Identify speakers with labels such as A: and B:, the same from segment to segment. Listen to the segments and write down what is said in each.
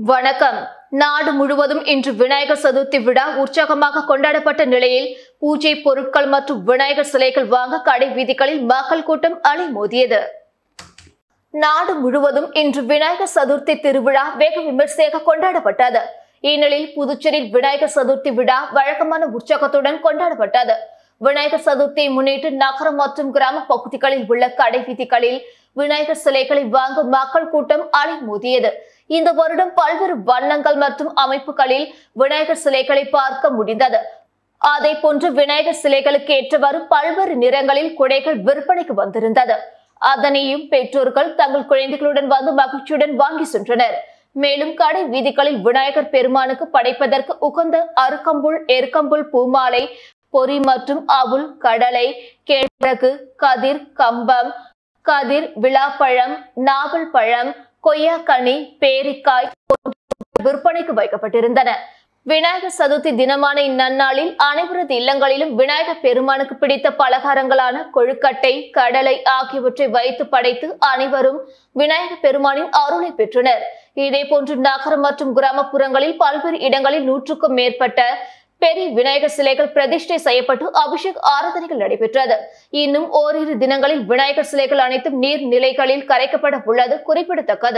A: வணக்கம் நாடு முழுவதும் இன்று விநாயகர் சதுர்த்தி விழா உற்சாகமாக கொண்டாடப்பட்ட நிலையில் பூஜை பொருட்கள் மற்றும் விநாயகர் சிலைகள் வாங்க கடை வீதிகளில் மக்கள் கூட்டம் அலைமோதியது நாடு முழுவதும் இன்று விநாயகர் சதுர்த்தி திருவிழா வெகு விமர்சையாக கொண்டாடப்பட்டது இந்நிலையில் புதுச்சேரியில் விநாயகர் சதுர்த்தி விழா வழக்கமான உற்சாகத்துடன் கொண்டாடப்பட்டது விநாயகர் சதுர்த்தியை முன்னிட்டு நகரம் மற்றும் கிராம பகுதிகளில் உள்ள கடை வீதிகளில் விநாயகர் சிலைகளை வாங்க மக்கள் கூட்டம் அலைமோதியது இந்த வருடம் பல்வேறு வண்ணங்கள் மற்றும் அமைப்புகளில் விநாயகர் சிலைகளை பார்க்க முடிந்தது அதே போன்று விநாயகர் சிலைகளுக்கு ஏற்றவாறு பல்வேறு நிறங்களில் குடைகள் விற்பனைக்கு வந்திருந்தது அதனையும் பெற்றோர்கள் தங்கள் குழந்தைகளுடன் வந்து மகிழ்ச்சியுடன் வாங்கி சென்றனர் மேலும் கடை வீதிகளில் விநாயகர் பெருமானுக்கு படைப்பதற்கு உகந்த அருக்கம்புல் எருக்கம்புல் பூமாலை பொறி மற்றும் அவுல் கடலை கேழ்வரகு கதிர் கம்பம் கதிர் விழாப்பழம் நாவல் பழம் கொய்யாக்கனி பேரிக்காய் போன்ற விற்பனைக்கு வைக்கப்பட்டிருந்தன விநாயகர் சதுர்த்தி தினமான இந்நன்னாளில் அனைவரது இல்லங்களிலும் விநாயகர் பெருமானுக்கு பிடித்த பலகாரங்களான கொழுக்கட்டை கடலை ஆகியவற்றை வைத்து படைத்து அனைவரும் விநாயகர் பெருமானின் அருளை பெற்றனர் இதேபோன்று நகரம் மற்றும் கிராமப்புறங்களில் பல்வேறு இடங்களில் நூற்றுக்கும் மேற்பட்ட பெரிய விநாயகர் சிலைகள் பிரதிஷ்டை செய்யப்பட்டு அபிஷேக் ஆராதனைகள் நடைபெற்றது இன்னும் ஓரிரு தினங்களில் விநாயகர் சிலைகள் அனைத்தும் நீர்நிலைகளில் கரைக்கப்பட உள்ளது குறிப்பிடத்தக்கது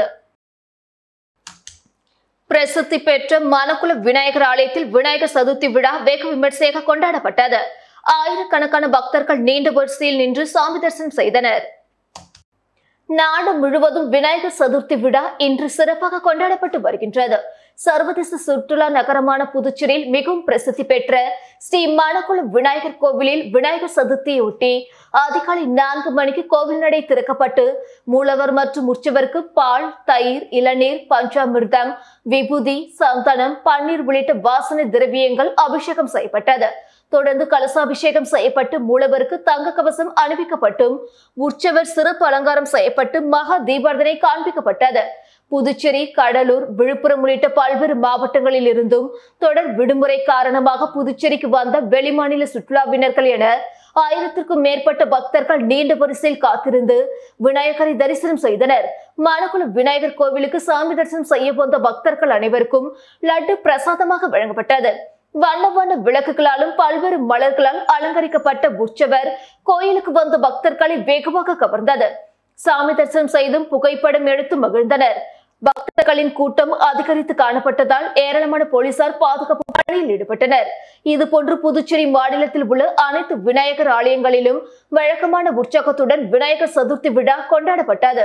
A: பிரசித்தி பெற்ற மணக்குள விநாயகர் ஆலயத்தில் விநாயகர் சதுர்த்தி விழா வெகு விமர்சையாக கொண்டாடப்பட்டது ஆயிரக்கணக்கான பக்தர்கள் நீண்ட வரிசையில் நின்று சாமி தரிசனம் செய்தனர் நாடு முழுவதும் விநாயகர் சதுர்த்தி விழா இன்று சிறப்பாக கொண்டாடப்பட்டு வருகின்றது சர்வதேச சுற்றுலா நகரமான புதுச்சேரியில் மிகவும் பிரசித்தி பெற்ற ஸ்ரீ மணக்குளம் விநாயகர் கோவிலில் விநாயகர் சதுர்த்தியொட்டி அதிகாலை நான்கு மணிக்கு கோவில் நடை திறக்கப்பட்டு மூலவர் மற்றும் உற்சவருக்கு பால் தயிர் இளநீர் பஞ்சாமிர்தம் விபூதி சந்தனம் பன்னீர் உள்ளிட்ட வாசனை திரவியங்கள் அபிஷேகம் செய்யப்பட்டது தொடர்ந்து கலசாபிஷேகம் செய்யப்பட்டு மூலவருக்கு தங்க கவசம் அணிவிக்கப்பட்டும் உற்சவர் சிறப்பு அலங்காரம் செய்யப்பட்டு மகா தீபாரதனை காண்பிக்கப்பட்டது புதுச்சேரி கடலூர் விழுப்புரம் உள்ளிட்ட பல்வேறு மாவட்டங்களில் இருந்தும் தொடர் விடுமுறை காரணமாக புதுச்சேரிக்கு வந்த வெளிமாநில சுற்றுலாவினர்கள் என ஆயிரத்திற்கும் மேற்பட்ட பக்தர்கள் நீண்ட வரிசையில் காத்திருந்து விநாயகரை தரிசனம் செய்தனர் மணக்குளம் விநாயகர் கோவிலுக்கு சாமி தரிசனம் செய்ய வந்த பக்தர்கள் அனைவருக்கும் லட்டு பிரசாதமாக வழங்கப்பட்டது வண்ண வண்ண விளக்குகளாலும் பல்வேறு மலர்களால் அலங்கரிக்கப்பட்ட உற்சவர் கோயிலுக்கு வந்த பக்தர்களை வெகுவாக கவர்ந்தது சாமி தரிசனம் செய்தும் புகைப்படம் எடுத்து மகிழ்ந்தனர் பக்தர்களின் கூட்டம் அதிகரித்து காணப்பட்டதால் ஏராளமான போலீசார் பாதுகாப்பு பணியில் ஈடுபட்டனர் இதுபோன்று புதுச்சேரி மாநிலத்தில் உள்ள அனைத்து விநாயகர் ஆலயங்களிலும் வழக்கமான உற்சாகத்துடன் விநாயகர் சதுர்த்தி விழா கொண்டாடப்பட்டது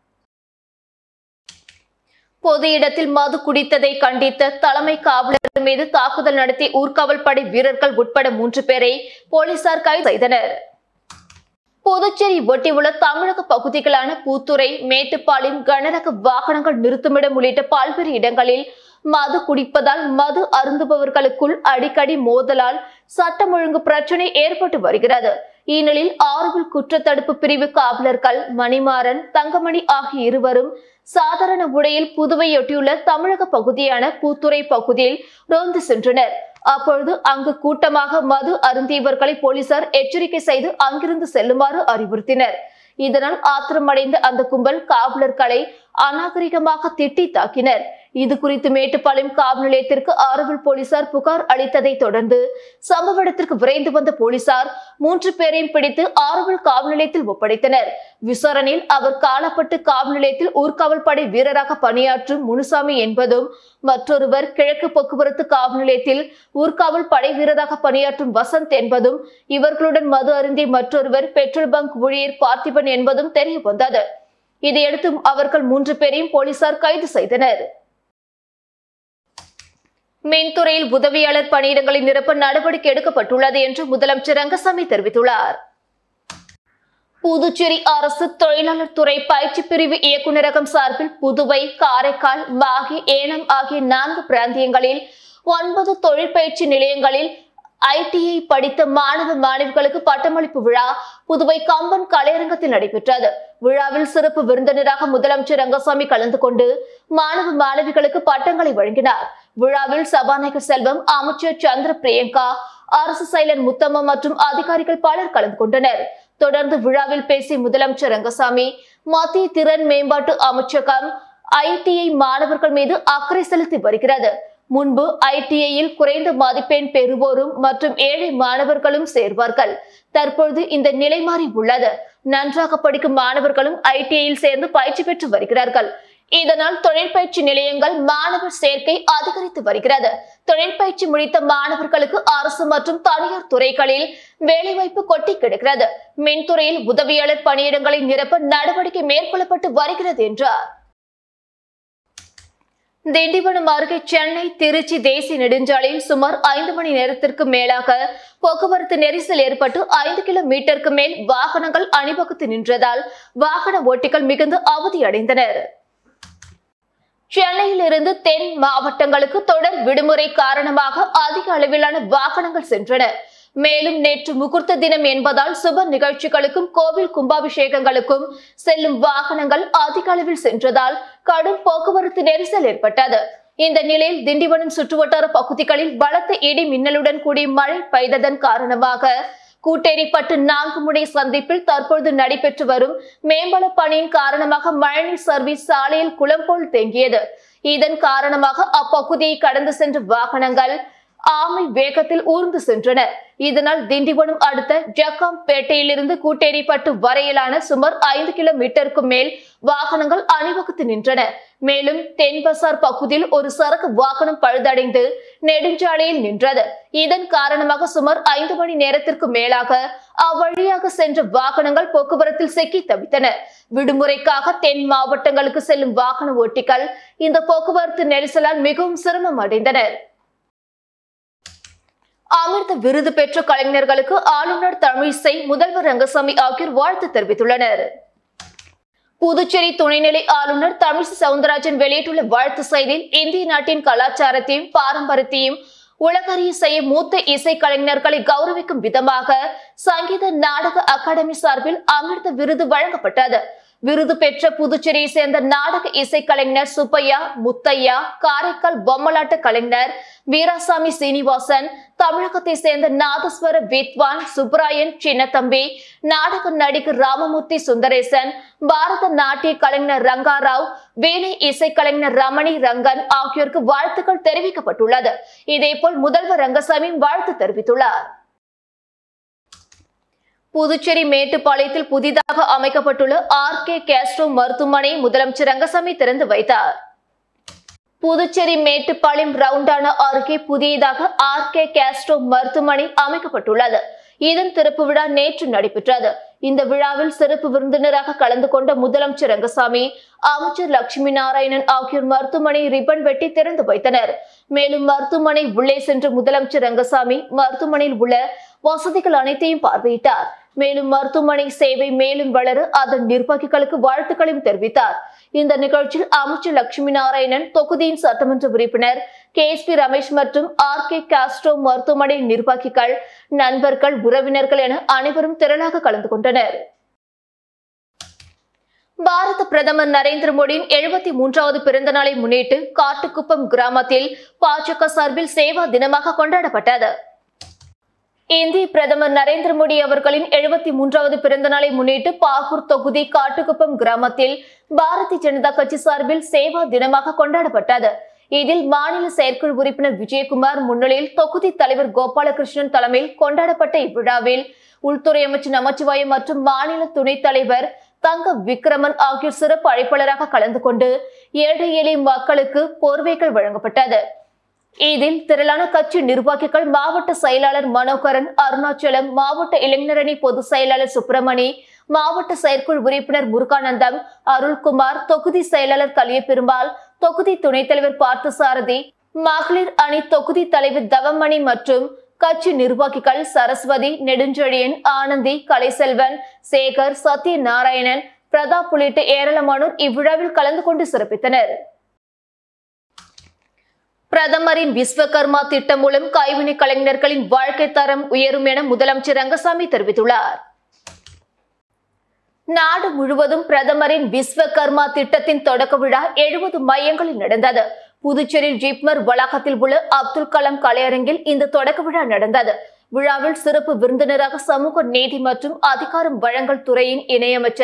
A: பொது இடத்தில் மது குடித்ததை கண்டித்த தலைமை காவலர் மீது தாக்குதல் நடத்தி ஊர்காவல் படை வீரர்கள் உட்பட மூன்று பேரை போலீசார் கைது செய்தனர் புதுச்சேரி ஒட்டியுள்ள தமிழக பகுதிகளான பூத்துறை மேட்டுப்பாளையம் கனரக வாகனங்கள் நிறுத்துமிடம் உள்ளிட்ட பல்வேறு இடங்களில் மது குடிப்பதால் மது அருந்துபவர்களுக்குள் அடிக்கடி மோதலால் சட்டம் ஒழுங்கு பிரச்சனை ஏற்பட்டு வருகிறது இந்நிலையில் ஆறுவில் குற்றத்தடுப்பு பிரிவு காவலர்கள் மணிமாறன் தங்கமணி ஆகிய இருவரும் சாதாரண உடையில் புதுவையொட்டியுள்ள தமிழக பகுதியான பூத்துறை பகுதியில் ரோந்து சென்றனர் அப்பொழுது அங்கு கூட்டமாக மது அருந்தியவர்களை போலீசார் எச்சரிக்கை செய்து அங்கிருந்து செல்லுமாறு அறிவுறுத்தினர் இதனால் ஆத்திரமடைந்த அந்த கும்பல் காவலர்களை அநாகரிகமாக திட்டி தாக்கினர் இது குறித்து மேட்டுப்பாளையம் காவல் நிலையத்திற்கு ஆறுவில் போலீசார் புகார் அளித்ததை தொடர்ந்து சம்பவ இடத்திற்கு விரைந்து வந்த போலீசார் மூன்று பேரையும் பிடித்து ஆறுவில் காவல் நிலையத்தில் ஒப்படைத்தனர் விசாரணையில் அவர் காலப்பட்டு காவல் நிலையத்தில் ஊர்காவல் படை வீரராக பணியாற்றும் முனுசாமி என்பதும் மற்றொருவர் கிழக்கு போக்குவரத்து காவல் நிலையத்தில் ஊர்காவல் படை வீரராக பணியாற்றும் வசந்த் என்பதும் இவர்களுடன் மது அருந்திய மற்றொருவர் பெட்ரோல் பங்க் ஊழியர் பார்த்திபன் என்பதும் தெரிய வந்தது இதையடுத்து அவர்கள் மூன்று பேரையும் போலீசார் கைது செய்தனர் மின்துறையில் உதவியாளர் பணியிடங்களை நிரப்ப நடவடிக்கை எடுக்கப்பட்டுள்ளது என்று முதலமைச்சர் ரங்கசாமி தெரிவித்துள்ளார் புதுச்சேரி அரசு தொழிலாளர் துறை பயிற்சி பிரிவு இயக்குநரகம் சார்பில் புதுவை காரைக்கால் மாகி ஏனம் ஆகிய நான்கு பிராந்தியங்களில் ஒன்பது தொழிற்பயிற்சி நிலையங்களில் ஐடிஐ படித்த மாணவ மாணவிகளுக்கு பட்டமளிப்பு விழா புதுவை கம்பன் கலையரங்கத்தில் நடைபெற்றது விழாவில் சிறப்பு விருந்தினராக முதலமைச்சர் ரங்கசாமி கலந்து கொண்டு மாணவ மாணவிகளுக்கு பட்டங்களை வழங்கினார் விழாவில் சபாநாயகர் செல்வம் அமைச்சர் சந்திர பிரியங்கா அரசு செயலர் முத்தம்மா மற்றும் அதிகாரிகள் பலர் கலந்து கொண்டனர் தொடர்ந்து விழாவில் பேசிய முதலமைச்சர் ரங்கசாமி மத்திய திறன் மேம்பாட்டு அமைச்சகம் ஐடிஐ மாணவர்கள் மீது அக்கறை செலுத்தி வருகிறது முன்பு ஐடிஐயில் குறைந்த மதிப்பெண் பெறுவோரும் மற்றும் ஏழை மாணவர்களும் சேர்வார்கள் தற்பொழுது இந்த நிலை மாறி உள்ளது நன்றாக படிக்கும் மாணவர்களும் ஐடிஐயில் சேர்ந்து பயிற்சி பெற்று வருகிறார்கள் இதனால் தொழிற்பயிற்சி நிலையங்கள் மாணவர் சேர்க்கை அதிகரித்து வருகிறது தொழிற்பயிற்சி முடித்த மாணவர்களுக்கு அரசு மற்றும் தனியார் துறைகளில் வேலைவாய்ப்பு கொட்டி கிடக்கிறது மின்துறையில் உதவியாளர் பணியிடங்களை நிரப்ப நடவடிக்கை மேற்கொள்ளப்பட்டு வருகிறது என்றார் திண்டிவனம் அருகே சென்னை திருச்சி தேசிய நெடுஞ்சாலையில் சுமார் ஐந்து மணி நேரத்திற்கு மேலாக போக்குவரத்து நெரிசல் ஏற்பட்டு ஐந்து கிலோமீட்டருக்கு மேல் வாகனங்கள் அணிவகுத்து நின்றதால் வாகன ஓட்டிகள் மிகுந்த அவதியடைந்தனர் சென்னையில் இருந்து தென் மாவட்டங்களுக்கு தொடர் விடுமுறை காரணமாக அதிக அளவிலான வாகனங்கள் சென்றன மேலும் நேற்று முகூர்த்த தினம் என்பதால் சுப நிகழ்ச்சிகளுக்கும் கோவில் கும்பாபிஷேகங்களுக்கும் செல்லும் வாகனங்கள் அதிக அளவில் சென்றதால் கடும் போக்குவரத்து நெரிசல் ஏற்பட்டது இந்த நிலையில் திண்டிவனம் சுற்றுவட்டார பகுதிகளில் பலத்த இடி மின்னலுடன் கூடிய மழை பெய்ததன் காரணமாக கூட்டேரிப்பட்டு நான்கு முனை சந்திப்பில் தற்பொழுது நடைபெற்று வரும் மேம்பல பணியின் காரணமாக மழைநீர் சர்வீஸ் சாலையில் குளம் போல் தேங்கியது இதன் காரணமாக அப்பகுதியை கடந்து சென்ற வாகனங்கள் ஆமை வேகத்தில் ஊர்ந்து சென்றன இதனால் திண்டிவனம் அடுத்த ஜக்காம்பேட்டையிலிருந்து கூட்டேரிப்பட்டு வரையிலான சுமார் ஐந்து கிலோமீட்டருக்கு மேல் வாகனங்கள் அணிவகுத்து நின்றன மேலும் தென்பசார் பகுதியில் ஒரு சரக்கு வாகனம் பழுதடைந்து நெடுஞ்சாலையில் நின்றது இதன் காரணமாக சுமார் ஐந்து மணி நேரத்திற்கு மேலாக அவ்வழியாக சென்ற வாகனங்கள் போக்குவரத்தில் சிக்கி தவித்தன விடுமுறைக்காக தென் மாவட்டங்களுக்கு செல்லும் வாகன ஓட்டிகள் இந்த போக்குவரத்து நெரிசலால் மிகவும் சிரமம் அடைந்தனர் அமிர்த விருது பெற்ற கலைஞர்களுக்கு ஆளுநர் தமிழிசை முதல்வர் ரங்கசாமி ஆகியோர் வாழ்த்து தெரிவித்துள்ளனர் புதுச்சேரி துணைநிலை ஆளுநர் தமிழிசை சவுந்தரராஜன் வெளியிட்டுள்ள வாழ்த்து செய்தியில் இந்திய நாட்டின் கலாச்சாரத்தையும் பாரம்பரியத்தையும் உலகறிய செய்ய மூத்த இசை கலைஞர்களை கௌரவிக்கும் விதமாக சங்கீத நாடக அகாடமி சார்பில் அமிர்த விருது வழங்கப்பட்டது விருது பெற்ற புதுச்சேரியை சேர்ந்த நாடக இசைக்கலைஞர் சுப்பையா முத்தையா காரைக்கால் பொம்மலாட்ட கலைஞர் வீராசாமி சீனிவாசன் தமிழகத்தை சேர்ந்த நாதஸ்வர வித்வான் சுப்ராயன் சின்னத்தம்பி நாடக நடிகர் ராமமூர்த்தி சுந்தரேசன் பாரத நாட்டிய கலைஞர் ரங்காராவ் வீணை இசைக்கலைஞர் ரமணி ரங்கன் ஆகியோருக்கு வாழ்த்துக்கள் தெரிவிக்கப்பட்டுள்ளது இதேபோல் முதல்வர் ரங்கசாமி வாழ்த்து தெரிவித்துள்ளார் புதுச்சேரி மேட்டுப்பாளையத்தில் புதிதாக அமைக்கப்பட்டுள்ள ஆர் கே கேஸ்ட்ரோ மருத்துவமனை முதலமைச்சர் ரங்கசாமி திறந்து வைத்தார் புதுச்சேரி மேட்டுப்பாளையம் ரவுண்டானா அருகே புதியதாக ஆர் கே கேஸ்ட்ரோ மருத்துவமனை அமைக்கப்பட்டுள்ளது இதன் திறப்பு விழா நேற்று நடைபெற்றது இந்த விழாவில் சிறப்பு விருந்தினராக கலந்து கொண்ட முதலமைச்சர் ரங்கசாமி அமைச்சர் லட்சுமி நாராயணன் ஆகியோர் மருத்துவமனை ரிப்பன் வெட்டி திறந்து வைத்தனர் மேலும் மருத்துவமனை உள்ளே சென்ற முதலமைச்சர் ரங்கசாமி மருத்துவமனையில் உள்ள வசதிகள் அனைத்தையும் பார்வையிட்டார் மேலும் மருத்துவமனை சேவை மேலும் வளர அதன் நிர்வாகிகளுக்கு வாழ்த்துக்களையும் தெரிவித்தார் இந்த நிகழ்ச்சியில் அமைச்சர் லட்சுமி நாராயணன் தொகுதியின் சட்டமன்ற உறுப்பினர் கே எஸ் பி ரமேஷ் மற்றும் ஆர் கே காஸ்ட்ரோ மருத்துவமனை நிர்வாகிகள் நண்பர்கள் உறவினர்கள் என அனைவரும் திரளாக கலந்து கொண்டனர் பாரத பிரதமர் நரேந்திர மோடியின் எழுபத்தி மூன்றாவது பிறந்த நாளை முன்னிட்டு காட்டுக்குப்பம் கிராமத்தில் பாஜக சார்பில் சேவா தினமாக கொண்டாடப்பட்டது இந்திய பிரதமர் நரேந்திர மோடி அவர்களின் எழுபத்தி மூன்றாவது பிறந்த நாளை முன்னிட்டு பாகூர் தொகுதி காட்டுக்குப்பம் கிராமத்தில் பாரதிய ஜனதா கட்சி சார்பில் சேவா தினமாக கொண்டாடப்பட்டது இதில் மாநில செயற்குழு உறுப்பினர் விஜயகுமார் முன்னிலையில் தொகுதி தலைவர் கோபாலகிருஷ்ணன் தலைமையில் கொண்டாடப்பட்ட இவ்விழாவில் உள்துறை அமைச்சர் நமச்சிவாயம் மற்றும் மாநில துணைத் தலைவர் தங்க விக்ரமன் ஆகியோர் சிறப்பு அழைப்பாளராக கலந்து கொண்டு ஏழை எளிய மக்களுக்கு போர்வைகள் வழங்கப்பட்டது இதில் திரளான கட்சி நிர்வாகிகள் மாவட்ட செயலாளர் மனோகரன் அருணாச்சலம் மாவட்ட இளைஞரணி பொதுச் செயலாளர் சுப்பிரமணி மாவட்ட செயற்குழு உறுப்பினர் முருகானந்தம் அருள்குமார் தொகுதி செயலாளர் கலியபெருமாள் தொகுதி துணைத் தலைவர் பார்த்தசாரதி மகளிர் அணி தொகுதி தலைவர் தவமணி மற்றும் கட்சி நிர்வாகிகள் சரஸ்வதி நெடுஞ்செழியன் ஆனந்தி கலைசெல்வன் சேகர் சத்யநாராயணன் பிரதாப் உள்ளிட்ட ஏராளமானோர் இவ்விழாவில் கலந்து கொண்டு சிறப்பித்தனர் பிரதமரின் விஸ்வகர்மா திட்டம் மூலம் கைவினை கலைஞர்களின் வாழ்க்கை தரம் உயரும் என முதலமைச்சர் ரங்கசாமி தெரிவித்துள்ளார் நாடு முழுவதும் பிரதமரின் விஸ்வகர்மா திட்டத்தின் தொடக்க விழா எழுபது மையங்களில் நடந்தது புதுச்சேரி ஜிப்மர் வளாகத்தில் உள்ள அப்துல் கலாம் கலையரங்கில் இந்த தொடக்க விழா நடந்தது விழாவில் சிறப்பு விருந்தினராக சமூக நீதி மற்றும் அதிகாரம் வழங்கல் துறையின் இணையமைச்சர்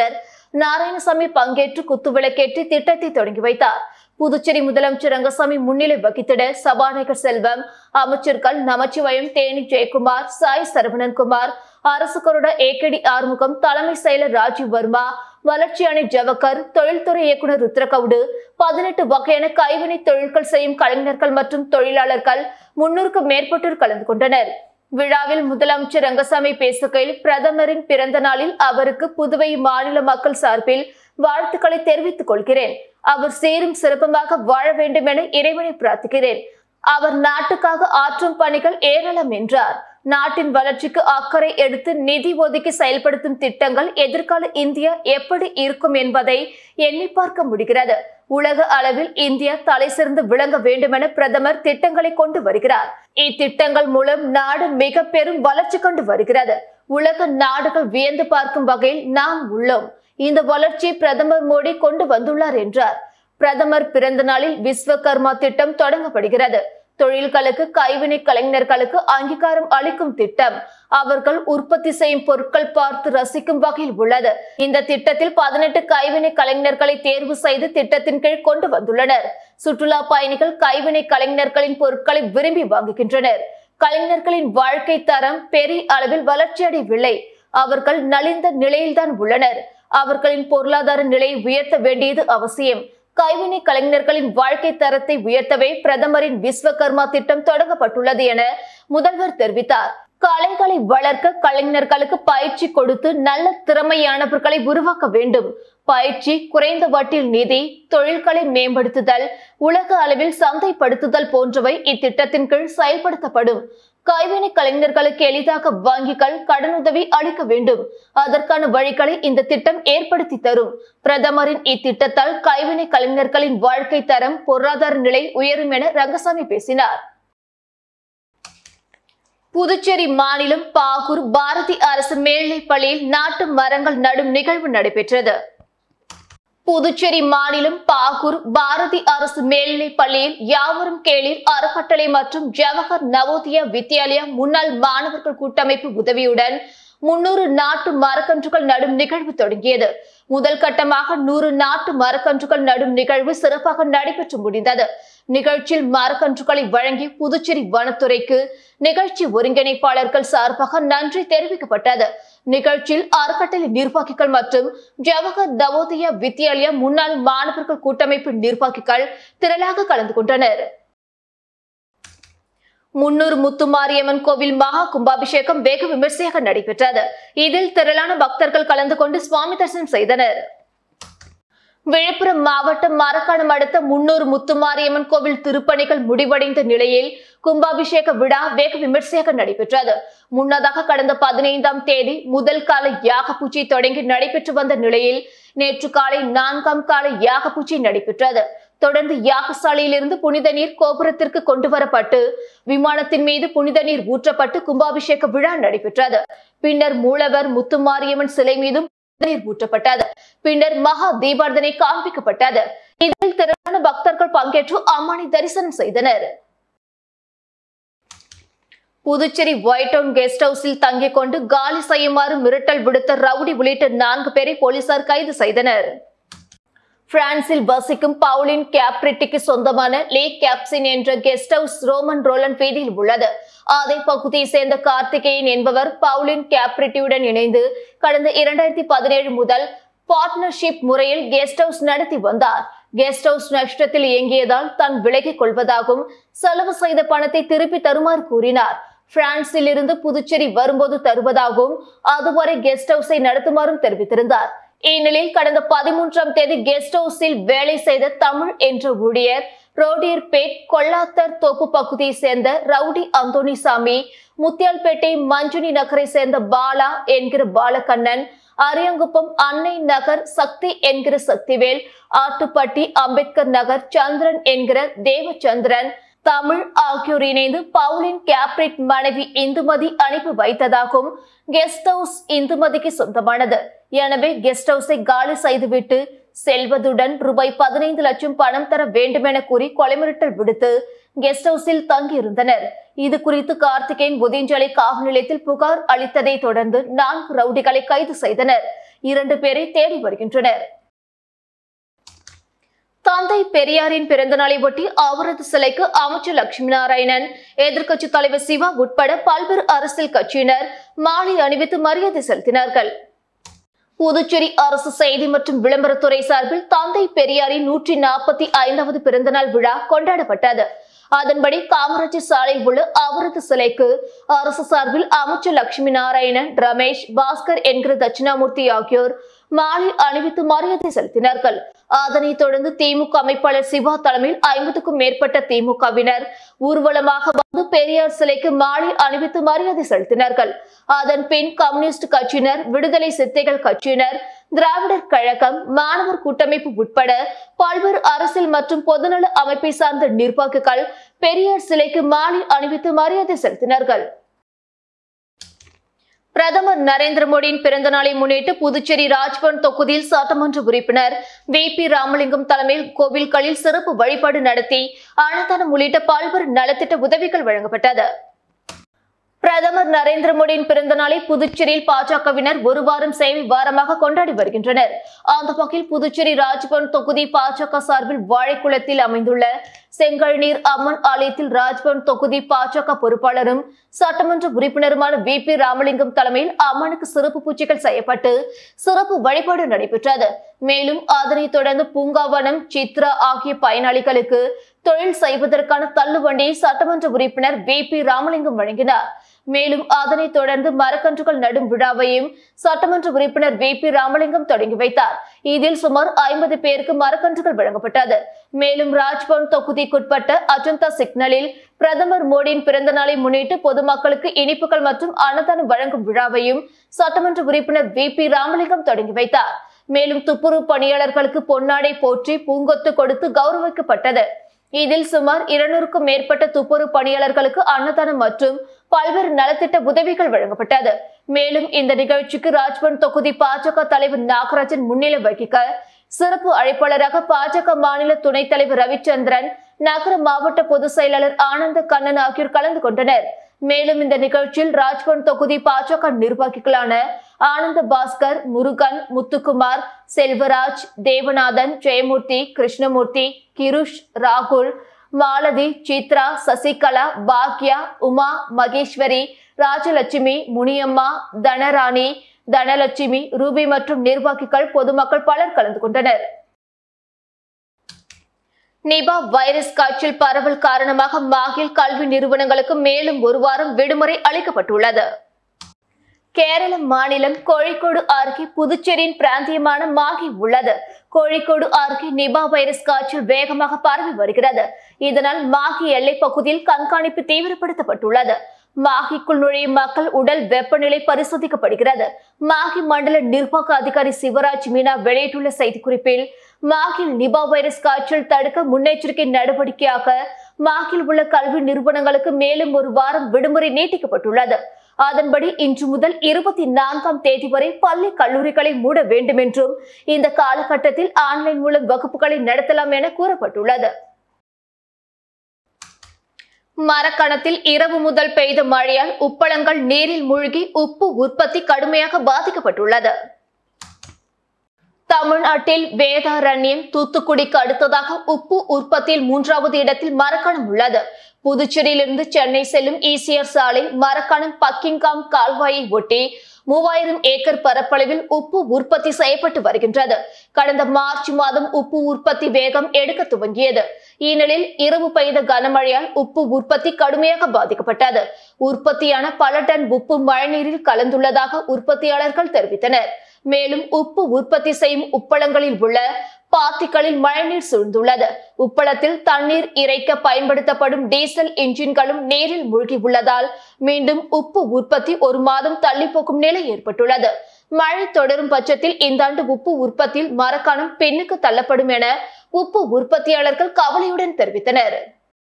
A: நாராயணசாமி பங்கேற்று குத்துவிளக்கேற்றி திட்டத்தை தொடங்கி வைத்தார் புதுச்சேரி முதலமைச்சர் ரங்கசாமி முன்னிலை வகித்திட சபாநாயகர் செல்வம் அமைச்சர்கள் நமச்சிவயம் தேனி ஜெயக்குமார் சாய் சரவணன்குமார் அரசு கொறடா ஏகேடி ஆறுமுகம் தலைமை செயலர் ராஜீவ் வர்மா வளர்ச்சி அணி ஜவகர் தொழில்துறை இயக்குநர் ருத்ரகவுடு பதினெட்டு வகையான கைவினை தொழில்கள் செய்யும் கலைஞர்கள் மற்றும் தொழிலாளர்கள் முன்னூறுக்கும் மேற்பட்டோர் கலந்து கொண்டனர் விழாவில் முதலமைச்சர் ரங்கசாமி பேசுகையில் பிரதமரின் பிறந்த நாளில் அவருக்கு புதுவை மாநில மக்கள் சார்பில் வாழ்த்துக்களை தெரிவித்துக் கொள்கிறேன் அவர் சீரும் சிறப்புமாக வாழ வேண்டும் என இறைவனை பிரார்த்திக்கிறேன் அவர் நாட்டுக்காக ஆற்றும் பணிகள் ஏராளம் என்றார் நாட்டின் வளர்ச்சிக்கு அக்கறை எடுத்து நிதி ஒதுக்கி செயல்படுத்தும் திட்டங்கள் எதிர்கால இந்தியா எப்படி இருக்கும் என்பதை எண்ணி பார்க்க முடிகிறது உலக அளவில் இந்தியா தலை சிறந்து விளங்க வேண்டுமென பிரதமர் திட்டங்களை கொண்டு வருகிறார் இத்திட்டங்கள் மூலம் நாடு மிக பெரும் வளர்ச்சி கொண்டு வருகிறது உலக நாடுகள் வியந்து பார்க்கும் வகையில் நாம் உள்ளோம் இந்த வளர்ச்சியை பிரதமர் மோடி கொண்டு வந்துள்ளார் என்றார் பிரதமர் பிறந்த நாளில் விஸ்வகர்மா திட்டம் தொடங்கப்படுகிறது தொழில்களுக்கு கைவினை கலைஞர்களுக்கு அங்கீகாரம் அளிக்கும் திட்டம் அவர்கள் உற்பத்தி செய்யும் பொருட்கள் பார்த்து ரசிக்கும் வகையில் உள்ளது இந்த திட்டத்தில் பதினெட்டு கைவினை கலைஞர்களை தேர்வு செய்து திட்டத்தின் கீழ் கொண்டு வந்துள்ளனர் சுற்றுலா பயணிகள் கைவினை கலைஞர்களின் பொருட்களை விரும்பி வாங்குகின்றனர் கலைஞர்களின் வாழ்க்கை தரம் பெரிய அளவில் வளர்ச்சியடையவில்லை அவர்கள் நலிந்த நிலையில்தான் உள்ளனர் அவர்களின் பொருளாதார நிலையை உயர்த்த வேண்டியது அவசியம் கைவினை கலைஞர்களின் வாழ்க்கை தரத்தை உயர்த்தவே பிரதமரின் விஸ்வகர்மா திட்டம் தொடங்கப்பட்டுள்ளது என முதல்வர் தெரிவித்தார் கலைகளை வளர்க்க கலைஞர்களுக்கு பயிற்சி கொடுத்து நல்ல திறமையானவர்களை உருவாக்க வேண்டும் பயிற்சி குறைந்த வட்டில் நிதி தொழில்களை மேம்படுத்துதல் உலக அளவில் சந்தைப்படுத்துதல் போன்றவை இத்திட்டத்தின் கீழ் செயல்படுத்தப்படும் கைவினை கலைஞர்களுக்கு எளிதாக வங்கிகள் கடனுதவி அளிக்க வேண்டும் அதற்கான வழிகளை இந்த திட்டம் ஏற்படுத்தி தரும் பிரதமரின் இத்திட்டத்தால் கைவினை கலைஞர்களின் வாழ்க்கை தரம் பொருளாதார நிலை உயரும் என ரங்கசாமி பேசினார் புதுச்சேரி மாநிலம் பாகூர் பாரதி அரசு மேல்நிலைப் பள்ளியில் நாட்டு மரங்கள் நடும் நிகழ்வு நடைபெற்றது புதுச்சேரி மாநிலம் பாகூர் பாரதி அரசு மேல்நிலைப் பள்ளியில் யாவரும் கேளிர் அறக்கட்டளை மற்றும் ஜவஹர் நவோதயா வித்யாலயா முன்னாள் மாணவர்கள் கூட்டமைப்பு உதவியுடன் முன்னூறு நாட்டு மரக்கன்றுகள் நடும் நிகழ்வு தொடங்கியது முதல் கட்டமாக நூறு நாட்டு மரக்கன்றுகள் நடும் நிகழ்வு சிறப்பாக நடைபெற்று முடிந்தது நிகழ்ச்சியில் மரக்கன்றுகளை வழங்கி புதுச்சேரி வனத்துறைக்கு நிகழ்ச்சி ஒருங்கிணைப்பாளர்கள் சார்பாக நன்றி தெரிவிக்கப்பட்டது நிகழ்ச்சியில் அறக்கட்டளை நிர்வாகிகள் மற்றும் ஜவஹர் நவோதயா வித்யாலயா முன்னாள் மாணவர்கள் கூட்டமைப்பு நிர்வாகிகள் திரளாக கலந்து கொண்டனர் முன்னூர் முத்துமாரியம்மன் கோவில் மகா கும்பாபிஷேகம் வெகு விமர்சையாக நடைபெற்றது இதில் திரளான பக்தர்கள் கலந்து கொண்டு சுவாமி தரிசனம் செய்தனர் விழுப்புரம் மாவட்டம் மரக்காணம் அடுத்த முன்னூர் முத்துமாரியம்மன் கோவில் திருப்பணிகள் முடிவடைந்த நிலையில் கும்பாபிஷேக விழா வெகு விமர்சையாக நடைபெற்றது முன்னதாக கடந்த பதினைந்தாம் தேதி முதல் கால யாக பூஜை தொடங்கி நடைபெற்று வந்த நிலையில் நேற்று காலை நான்காம் கால யாக பூஜை நடைபெற்றது தொடர்ந்து யாகசாலையிலிருந்து புனித நீர் கோபுரத்திற்கு கொண்டு வரப்பட்டு விமானத்தின் மீது புனித நீர் ஊற்றப்பட்டு கும்பாபிஷேக விழா நடைபெற்றது பின்னர் மூலவர் முத்துமாரியம்மன் சிலை மீதும் புனித நீர் ஊற்றப்பட்டது பின்னர் மகா தீபார்த்தனை காண்பிக்கப்பட்டது இதில் திரளான பக்தர்கள் பங்கேற்று அம்மனை தரிசனம் செய்தனர் புதுச்சேரி ஒயிட் டவுன் கெஸ்ட் ஹவுஸில் தங்கிக் கொண்டு காலி செய்யுமாறு மிரட்டல் விடுத்த ரவுடி உள்ளிட்ட நான்கு பேரை போலீசார் கைது செய்தனர் பிரான்சில் வசிக்கும் பவுலின் கேப்ரிட்டிக்கு சொந்தமான லே கேப்சின் என்ற கெஸ்ட் ஹவுஸ் ரோமன் ரோலன் வீதியில் உள்ளது அதே பகுதியை சேர்ந்த கார்த்திகேயன் என்பவர் பவுலின் கேப்ரிட்டியுடன் இணைந்து கடந்த இரண்டாயிரத்தி பதினேழு முதல் பார்ட்னர்ஷிப் முறையில் கெஸ்ட் ஹவுஸ் நடத்தி வந்தார் கெஸ்ட் ஹவுஸ் நஷ்டத்தில் இயங்கியதால் தான் விலகிக் கொள்வதாகவும் செலவு செய்த பணத்தை திருப்பி தருமாறு கூறினார் பிரான்சில் இருந்து புதுச்சேரி வரும்போது தருவதாகவும் அதுவரை கெஸ்ட் ஹவுஸை நடத்துமாறும் தெரிவித்திருந்தார் இந்நிலையில் கடந்த பதிமூன்றாம் தேதி கெஸ்ட் ஹவுஸில் வேலை செய்த தமிழ் என்ற ஊழியர் ரோடியர்பேட் கொல்லாத்தர் தோப்பு பகுதியை சேர்ந்த ரவுடி அந்தோணிசாமி முத்தியால்பேட்டை மஞ்சுனி நகரை சேர்ந்த பாலா என்கிற பாலகண்ணன் அரியங்குப்பம் அன்னை நகர் சக்தி என்கிற சக்திவேல் ஆட்டுப்பட்டி அம்பேத்கர் நகர் சந்திரன் என்கிற தேவச்சந்திரன் தமிழ் ஆகியோர் இணைந்து பவுலின் கேப்ரிட் மனைவி இந்துமதி அனுப்பி வைத்ததாகவும் கெஸ்ட் ஹவுஸ் இந்துமதிக்கு சொந்தமானது எனவே கெஸ்ட் ஹவுஸை காலி செய்துவிட்டு செல்வதுடன் ரூபாய் பதினைந்து லட்சம் பணம் தர வேண்டுமென கூறி கொலை மிரட்டல் விடுத்து கெஸ்ட் ஹவுஸில் தங்கியிருந்தனர் இது குறித்து கார்த்திகேயன் புதியஞ்சலை காவல் நிலையத்தில் புகார் அளித்ததை தொடர்ந்து நான்கு ரவுடிகளை கைது செய்தனர் இரண்டு பேரை தேடி வருகின்றனர் தந்தை பெரியாரின் பிறந்த நாளை ஒட்டி அவரது சிலைக்கு அமைச்சர் லட்சுமி நாராயணன் எதிர்க்கட்சித் தலைவர் சிவா உட்பட பல்வேறு அரசியல் கட்சியினர் மாலை அணிவித்து மரியாதை செலுத்தினார்கள் புதுச்சேரி அரசு செய்தி மற்றும் விளம்பரத்துறை சார்பில் தந்தை பெரியாரின் நூற்றி நாற்பத்தி ஐந்தாவது பிறந்தநாள் விழா கொண்டாடப்பட்டது அதன்படி காமராஜர் சாலையில் உள்ள அவரது சிலைக்கு அரசு சார்பில் அமைச்சர் லட்சுமி நாராயணன் ரமேஷ் பாஸ்கர் என்கிற தட்சிணாமூர்த்தி ஆகியோர் மாலை அணிவித்து மரியாதை செலுத்தினார்கள் அதனைத் தொடர்ந்து திமுக அமைப்பாளர் சிவா தலைமையில் ஐம்பதுக்கும் மேற்பட்ட திமுகவினர் ஊர்வலமாக வந்து பெரியார் சிலைக்கு மாலை அணிவித்து மரியாதை செலுத்தினார்கள் அதன் பின் கம்யூனிஸ்ட் கட்சியினர் விடுதலை சித்தைகள் கட்சியினர் திராவிடர் கழகம் மாணவர் கூட்டமைப்பு உட்பட பல்வேறு அரசியல் மற்றும் பொதுநல அமைப்பை சார்ந்த நிர்வாகிகள் பெரியார் சிலைக்கு மாலை அணிவித்து மரியாதை செலுத்தினார்கள் பிரதமர் நரேந்திர மோடியின் பிறந்த நாளை முன்னிட்டு புதுச்சேரி ராஜ்பவன் தொகுதியில் சட்டமன்ற உறுப்பினர் வி பி ராமலிங்கம் தலைமையில் கோவில்களில் சிறப்பு வழிபாடு நடத்தி அன்னதானம் உள்ளிட்ட பல்வேறு நலத்திட்ட உதவிகள் வழங்கப்பட்டது பிரதமர் நரேந்திர மோடியின் பிறந்த நாளை புதுச்சேரியில் பாஜகவினர் ஒரு வாரம் சேவை வாரமாக கொண்டாடி வருகின்றனர் அந்த வகையில் புதுச்சேரி ராஜ்பவன் தொகுதி பாஜக சார்பில் வாழைக்குளத்தில் அமைந்துள்ள செங்கல்நீர் அம்மன் ஆலயத்தில் ராஜ்பவன் தொகுதி பாஜக பொறுப்பாளரும் சட்டமன்ற உறுப்பினருமான வி பி ராமலிங்கம் தலைமையில் அம்மனுக்கு சிறப்பு பூஜைகள் செய்யப்பட்டு சிறப்பு வழிபாடு நடைபெற்றது மேலும் அதனைத் தொடர்ந்து பூங்காவனம் சித்ரா ஆகிய பயனாளிகளுக்கு தொழில் செய்வதற்கான தள்ளுவண்டியை சட்டமன்ற உறுப்பினர் வி பி ராமலிங்கம் வழங்கினார் மேலும் அதனைத் தொடர்ந்து மரக்கன்றுகள் நடும் விழாவையும் சட்டமன்ற உறுப்பினர் வி பி ராமலிங்கம் தொடங்கி வைத்தார் இதில் சுமார் ஐம்பது பேருக்கு மரக்கன்றுகள் வழங்கப்பட்டது மேலும் ராஜ்பவன் தொகுதிக்குட்பட்ட அஜந்தா சிக்னலில் பிரதமர் மோடியின் பிறந்த நாளை முன்னிட்டு பொதுமக்களுக்கு இனிப்புகள் மற்றும் அன்னதானம் வழங்கும் விழாவையும் சட்டமன்ற உறுப்பினர் வி பி ராமலிங்கம் தொடங்கி வைத்தார் மேலும் துப்புரவு பணியாளர்களுக்கு பொன்னாடை போற்றி பூங்கொத்து கொடுத்து கௌரவிக்கப்பட்டது இதில் சுமார் இருநூறுக்கும் மேற்பட்ட துப்புரவு பணியாளர்களுக்கு அன்னதானம் மற்றும் பல்வேறு நலத்திட்ட உதவிகள் வழங்கப்பட்டது மேலும் இந்த நிகழ்ச்சிக்கு ராஜ்பவன் தொகுதி பாஜக தலைவர் நாகராஜன் முன்னிலை வகிக்க சிறப்பு அழைப்பாளராக பாஜக மாநில துணைத் தலைவர் ரவிச்சந்திரன் நகர மாவட்ட பொதுச் செயலாளர் ஆனந்த கண்ணன் ஆகியோர் கலந்து கொண்டனர் மேலும் இந்த நிகழ்ச்சியில் ராஜ்பவன் தொகுதி பாஜக நிர்வாகிகளான ஆனந்த பாஸ்கர் முருகன் முத்துக்குமார் செல்வராஜ் தேவநாதன் ஜெயமூர்த்தி கிருஷ்ணமூர்த்தி கிருஷ் ராகுல் மாலதி சித்ரா சசிகலா பாக்யா உமா மகேஸ்வரி ராஜலட்சுமி முனியம்மா தனராணி தனலட்சுமி ரூபி மற்றும் நிர்வாகிகள் பொதுமக்கள் பலர் கலந்து கொண்டனர் நிபா வைரஸ் காய்ச்சல் பரவல் காரணமாக மாகில் கல்வி நிறுவனங்களுக்கு மேலும் ஒரு வாரம் விடுமுறை அளிக்கப்பட்டுள்ளது கேரள மாநிலம் கோழிக்கோடு அருகே புதுச்சேரியின் பிராந்தியமான மாகி உள்ளது கோழிக்கோடு அருகே நிபா வைரஸ் காய்ச்சல் வேகமாக பரவி வருகிறது இதனால் மாகி எல்லைப் பகுதியில் கண்காணிப்பு தீவிரப்படுத்தப்பட்டுள்ளது மாகிக்குள் நுழையும் மக்கள் உடல் வெப்பநிலை பரிசோதிக்கப்படுகிறது மாகி மண்டல நிர்வாக அதிகாரி சிவராஜ் மீனா வெளியிட்டுள்ள செய்திக்குறிப்பில் மாகில் நிபா வைரஸ் காய்ச்சல் தடுக்க முன்னெச்சரிக்கை நடவடிக்கையாக மாகில் உள்ள கல்வி நிறுவனங்களுக்கு மேலும் ஒரு வாரம் விடுமுறை நீட்டிக்கப்பட்டுள்ளது அதன்படி இன்று முதல் இருபத்தி நான்காம் தேதி வரை பள்ளி கல்லூரிகளை மூட வேண்டும் என்றும் இந்த காலகட்டத்தில் ஆன்லைன் மூலம் வகுப்புகளை நடத்தலாம் என கூறப்பட்டுள்ளது மரக்கணத்தில் இரவு முதல் பெய்த மழையால் உப்பளங்கள் நீரில் மூழ்கி உப்பு உற்பத்தி கடுமையாக பாதிக்கப்பட்டுள்ளது தமிழ்நாட்டில் வேதாரண்யம் தூத்துக்குடிக்கு அடுத்ததாக உப்பு உற்பத்தியில் மூன்றாவது இடத்தில் மரக்கணம் உள்ளது புதுச்சேரியிலிருந்து சென்னை செல்லும் ஈசிஆர் சாலை மரக்கணம் பக்கிங்காம் கால்வாயை ஒட்டி மூவாயிரம் ஏக்கர் பரப்பளவில் உப்பு உற்பத்தி செய்யப்பட்டு வருகின்றது கடந்த மார்ச் மாதம் உப்பு உற்பத்தி வேகம் எடுக்க துவங்கியது இந்நிலையில் இரவு பெய்த கனமழையால் உப்பு உற்பத்தி கடுமையாக பாதிக்கப்பட்டது உற்பத்தியான பல டன் உப்பு மழைநீரில் கலந்துள்ளதாக உற்பத்தியாளர்கள் தெரிவித்தனர் மேலும் உப்பு உற்பத்தி செய்யும் உப்பளங்களில் உள்ள பாத்திகளில் மழைநீர் சூழ்ந்துள்ளது உப்பளத்தில் தண்ணீர் இறைக்க பயன்படுத்தப்படும் டீசல் இன்ஜின்களும் நீரில் மூழ்கி உள்ளதால் மீண்டும் உப்பு உற்பத்தி ஒரு மாதம் தள்ளி போகும் நிலை ஏற்பட்டுள்ளது மழை தொடரும் பட்சத்தில் இந்த ஆண்டு உப்பு உற்பத்தியில் மரக்காணம் பெண்ணுக்கு தள்ளப்படும் என உப்பு உற்பத்தியாளர்கள் கவலையுடன் தெரிவித்தனர்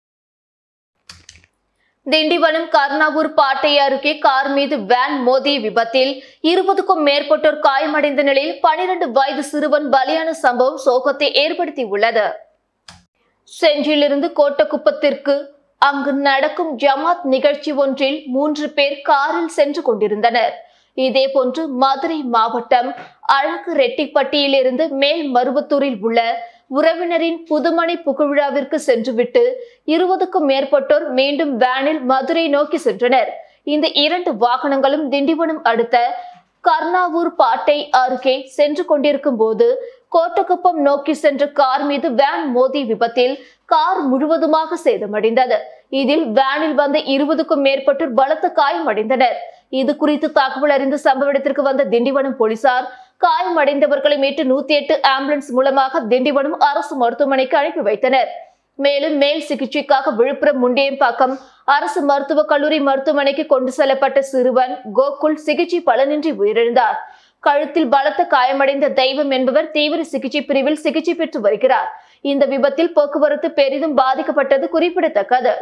A: திண்டிவனம் கர்ணாவூர் பாட்டை அருகே கார் மீது வேன் மோதிய விபத்தில் இருபதுக்கும் மேற்பட்டோர் காயமடைந்த நிலையில் பனிரெண்டு வயது சிறுவன் பலியான சம்பவம் சோகத்தை ஏற்படுத்தியுள்ளது செஞ்சிலிருந்து கோட்டக்குப்பத்திற்கு அங்கு நடக்கும் ஜமாத் நிகழ்ச்சி ஒன்றில் மூன்று பேர் காரில் சென்று கொண்டிருந்தனர் இதேபோன்று மதுரை மாவட்டம் அழகு ரெட்டிப்பட்டியிலிருந்து மேல் மருவத்தூரில் உள்ள உறவினரின் புதுமணி புகழ்விழாவிற்கு சென்றுவிட்டு இருபதுக்கும் மேற்பட்டோர் மீண்டும் வேனில் மதுரை நோக்கி சென்றனர் இந்த இரண்டு வாகனங்களும் திண்டிவனம் அடுத்த கர்ணாவூர் பாட்டை அருகே சென்று கொண்டிருக்கும் போது கோட்டக்குப்பம் நோக்கி சென்ற கார் மீது வேன் மோதி விபத்தில் கார் முழுவதுமாக சேதமடைந்தது இதில் வேனில் வந்த இருபதுக்கும் மேற்பட்டோர் பலத்த காயமடைந்தனர் இது குறித்து தகவல் அறிந்து சம்பவ இடத்திற்கு வந்த திண்டிவனம் போலீசார் காயமடைந்தவர்களை மீட்டு நூத்தி எட்டு ஆம்புலன்ஸ் மூலமாக திண்டிவனம் அரசு மருத்துவமனைக்கு அனுப்பி வைத்தனர் மேலும் மேல் சிகிச்சைக்காக விழுப்புரம் முண்டியம்பாக்கம் அரசு மருத்துவக் கல்லூரி மருத்துவமனைக்கு கொண்டு செல்லப்பட்ட சிறுவன் கோகுல் சிகிச்சை பலனின்றி உயிரிழந்தார் கழுத்தில் பலத்த காயமடைந்த தெய்வம் என்பவர் தீவிர சிகிச்சை பிரிவில் சிகிச்சை பெற்று வருகிறார் இந்த விபத்தில் போக்குவரத்து பெரிதும் பாதிக்கப்பட்டது குறிப்பிடத்தக்கது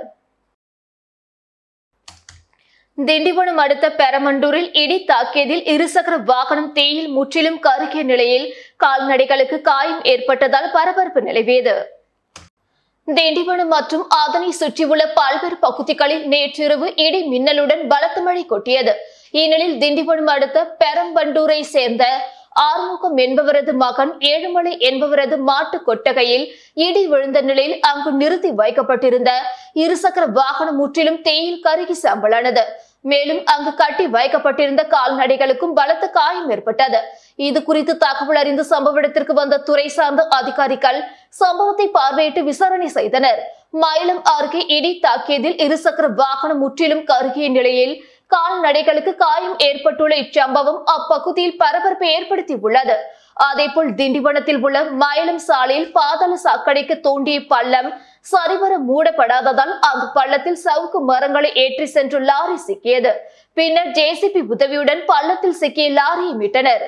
A: திண்டிவனம் அடுத்த பெரமண்டூரில் இடி தாக்கியதில் இருசக்கர வாகனம் தீயில் முற்றிலும் கருகிய நிலையில் கால்நடைகளுக்கு காயம் ஏற்பட்டதால் பரபரப்பு நிலவியது திண்டிவனம் மற்றும் அதனை சுற்றியுள்ள பல்வேறு பகுதிகளில் நேற்றிரவு இடி மின்னலுடன் பலத்த மழை கொட்டியது இந்நிலையில் திண்டிவனம் அடுத்த பெரம்பண்டூரை சேர்ந்த ஆறுமுகம் என்பவரது மகன் ஏழுமலை என்பவரது மாட்டு கொட்டகையில் இடி விழுந்த நிலையில் அங்கு நிறுத்தி வைக்கப்பட்டிருந்த இருசக்கர வாகனம் முற்றிலும் தேயில் கருகி சாம்பலானது மேலும் அங்கு கட்டி வைக்கப்பட்டிருந்த கால்நடைகளுக்கும் பலத்த காயம் ஏற்பட்டது இது குறித்து தகவல் அறிந்து சம்பவ இடத்திற்கு வந்த துறை சார்ந்த அதிகாரிகள் சம்பவத்தை பார்வையிட்டு விசாரணை செய்தனர் மயிலம் அருகே இடி தாக்கியதில் இருசக்கர வாகனம் முற்றிலும் கருகிய நிலையில் கால்நடைகளுக்கு காயம் ஏற்பட்டுள்ள இச்சம்பவம் அப்பகுதியில் பரபரப்பை ஏற்படுத்தி உள்ளது அதேபோல் திண்டிவனத்தில் உள்ள மயிலம் சாலையில் பாதாள சாக்கடைக்கு தோண்டிய பள்ளம் சரிவர மூடப்படாததால் அந்த பள்ளத்தில் சவுக்கு மரங்களை ஏற்றி சென்ற லாரி சிக்கியது பின்னர் ஜேசிபி உதவியுடன் பள்ளத்தில் சிக்கிய லாரியை மீட்டனர்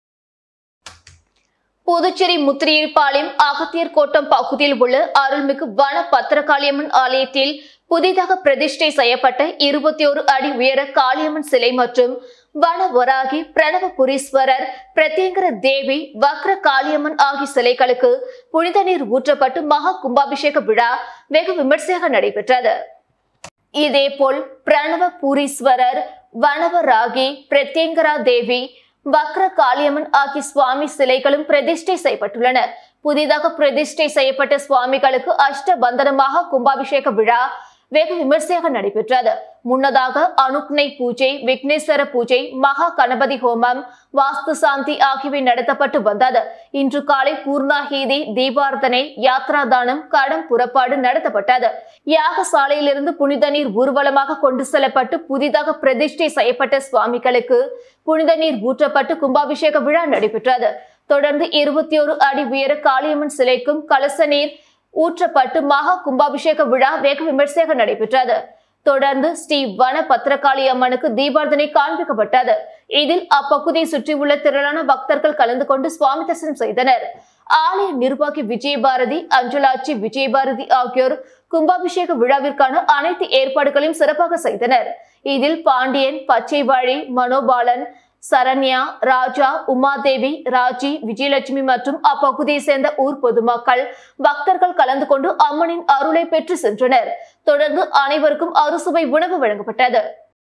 A: புதுச்சேரி முத்திரையீர்பாளையம் அகத்தியர் கோட்டம் பகுதியில் உள்ள அருள்மிகு வன பத்திரகாளியம்மன் ஆலயத்தில் புதிதாக பிரதிஷ்டை செய்யப்பட்ட இருபத்தி ஒரு அடி உயர காளியம்மன் சிலை மற்றும் வன வராகி பிரணவபுரீஸ்வரர் பிரத்யங்கர தேவி வக்ர காளியம்மன் ஆகிய சிலைகளுக்கு புனித நீர் ஊற்றப்பட்டு மகா கும்பாபிஷேக விழா வெகு விமர்சையாக நடைபெற்றது இதேபோல் பிரணவபூரீஸ்வரர் வனவராகி பிரத்யங்கரா தேவி வக்ர காளியம்மன் ஆகிய சுவாமி சிலைகளும் பிரதிஷ்டை செய்யப்பட்டுள்ளன புதிதாக பிரதிஷ்டை செய்யப்பட்ட சுவாமிகளுக்கு அஷ்ட பந்தனமாக கும்பாபிஷேக விழா வெகு விமர்சையாக நடைபெற்றது முன்னதாக அனுக்னை பூஜை விக்னேஸ்வர பூஜை மகா கணபதி ஹோமம் வாஸ்து சாந்தி ஆகியவை நடத்தப்பட்டு வந்தது இன்று காலை பூர்ணாகீதி தீபார்த்தனை யாத்ரா தானம் கடம் புறப்பாடு நடத்தப்பட்டது யாகசாலையிலிருந்து புனித நீர் ஊர்வலமாக கொண்டு செல்லப்பட்டு புதிதாக பிரதிஷ்டை செய்யப்பட்ட சுவாமிகளுக்கு புனித நீர் ஊற்றப்பட்டு கும்பாபிஷேக விழா நடைபெற்றது தொடர்ந்து இருபத்தி ஒரு அடி உயர காளியம்மன் சிலைக்கும் கலச நீர் ஊற்றப்பட்டு மகா கும்பாபிஷேக விழா வெகு விமர்சையாக நடைபெற்றது தொடர்ந்து ஸ்ரீ வன பத்திரகாளி அம்மனுக்கு தீபார்த்தனை காண்பிக்கப்பட்டது இதில் அப்பகுதியை சுற்றியுள்ள திரளான பக்தர்கள் கலந்து கொண்டு சுவாமி தரிசனம் செய்தனர் ஆலய நிர்வாகி விஜயபாரதி அஞ்சலாட்சி விஜயபாரதி ஆகியோர் கும்பாபிஷேக விழாவிற்கான அனைத்து ஏற்பாடுகளையும் சிறப்பாக செய்தனர் இதில் பாண்டியன் பச்சைவாழி மனோபாலன் சரண்யா ராஜா உமாதேவி ராஜி விஜயலட்சுமி மற்றும் அப்பகுதியை சேர்ந்த ஊர் பொதுமக்கள் பக்தர்கள் கலந்து கொண்டு அம்மனின் அருளை பெற்று சென்றனர் தொடர்ந்து அனைவருக்கும் அறுசுவை உணவு வழங்கப்பட்டது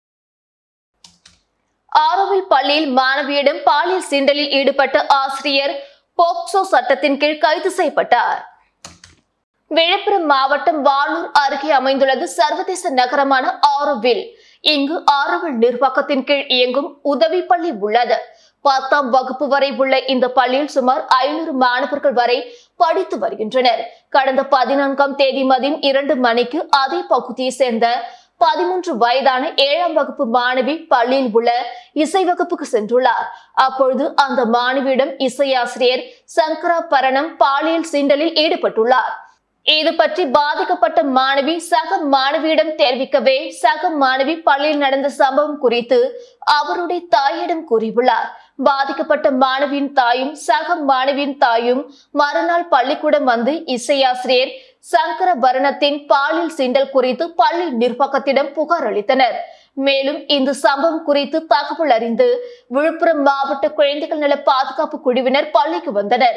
A: ஆரோவில் பள்ளியில் மாணவியிடம் பாலியல் சீண்டலில் ஈடுபட்ட ஆசிரியர் போக்சோ சட்டத்தின் கீழ் கைது செய்யப்பட்டார் விழுப்புரம் மாவட்டம் வானூர் அருகே அமைந்துள்ளது சர்வதேச நகரமான ஆரோவில் இங்கு ஆரோவில் நிர்வாகத்தின் கீழ் இயங்கும் உதவி பள்ளி உள்ளது பத்தாம் வகுப்பு வரை உள்ள இந்த பள்ளியில் சுமார் ஐநூறு மாணவர்கள் வரை படித்து வருகின்றனர் கடந்த பதினான்காம் தேதி மதியம் இரண்டு மணிக்கு அதே பகுதியை சேர்ந்த பதிமூன்று வயதான ஏழாம் வகுப்பு மாணவி பள்ளியில் உள்ள இசை வகுப்புக்கு சென்றுள்ளார் அப்பொழுது அந்த மாணவியிடம் இசையாசிரியர் சங்கரா பரணம் பாலியல் சீண்டலில் ஈடுபட்டுள்ளார் இது பற்றி பாதிக்கப்பட்ட மாணவி சக மாணவியிடம் தெரிவிக்கவே சக மாணவி பள்ளியில் நடந்த சம்பவம் குறித்து அவருடைய தாயிடம் கூறியுள்ளார் பாதிக்கப்பட்ட மாணவியின் தாயும் சக மாணவியின் தாயும் மறுநாள் பள்ளிக்கூடம் வந்து இசையாசிரியர் சங்கர பரணத்தின் பாலியல் சீண்டல் குறித்து பள்ளி நிர்வாகத்திடம் புகார் அளித்தனர் மேலும் இந்த சம்பவம் குறித்து தகவல் அறிந்து விழுப்புரம் மாவட்ட குழந்தைகள் நல பாதுகாப்பு குழுவினர் பள்ளிக்கு வந்தனர்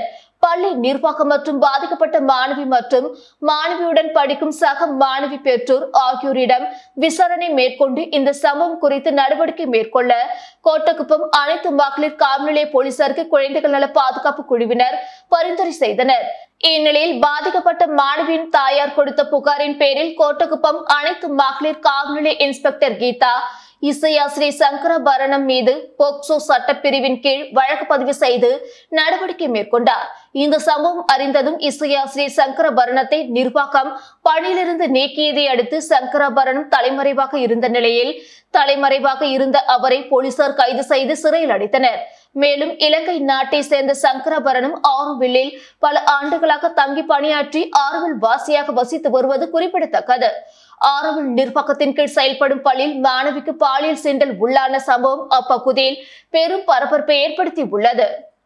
A: பள்ளி நிர்வாகம் மற்றும் பாதிக்கப்பட்ட மாணவி மற்றும் மாணவியுடன் படிக்கும் சக மாணவி பெற்றோர் ஆகியோரிடம் விசாரணை மேற்கொண்டு இந்த சம்பவம் குறித்து நடவடிக்கை மேற்கொள்ள கோட்டக்குப்பம் அனைத்து மகளிர் காவல்நிலைய போலீசாருக்கு குழந்தைகள் நல பாதுகாப்பு குழுவினர் பரிந்துரை செய்தனர் இந்நிலையில் பாதிக்கப்பட்ட மாணவியின் தாயார் கொடுத்த புகாரின் பேரில் கோட்டக்குப்பம் அனைத்து மகளிர் காவல்நிலைய இன்ஸ்பெக்டர் கீதா இசையாசிரியர் சங்கரபரணம் மீது போக்சோ சட்டப்பிரிவின் கீழ் வழக்கு பதிவு செய்து நடவடிக்கை மேற்கொண்டார் இந்த சம்பவம் அறிந்ததும் இசையாசிரியர் சங்கரபரணத்தை நிர்வாகம் பணியிலிருந்து நீக்கியதை அடுத்து சங்கரபரணம் தலைமறைவாக இருந்த நிலையில் தலைமறைவாக இருந்த அவரை போலீசார் கைது செய்து சிறையில் அடைத்தனர் மேலும் இலங்கை நாட்டை சேர்ந்த சங்கரபரணம் ஆரோவில்லில் பல ஆண்டுகளாக தங்கி பணியாற்றி ஆரோவில் வாசியாக வசித்து வருவது குறிப்பிடத்தக்கது ஆரோவில் நிர்வாகத்தின் கீழ் செயல்படும் பள்ளியில் மாணவிக்கு பாலியல் சீண்டல் உள்ளான சம்பவம் அப்பகுதியில் பெரும் பரபரப்பை ஏற்படுத்தி உள்ளது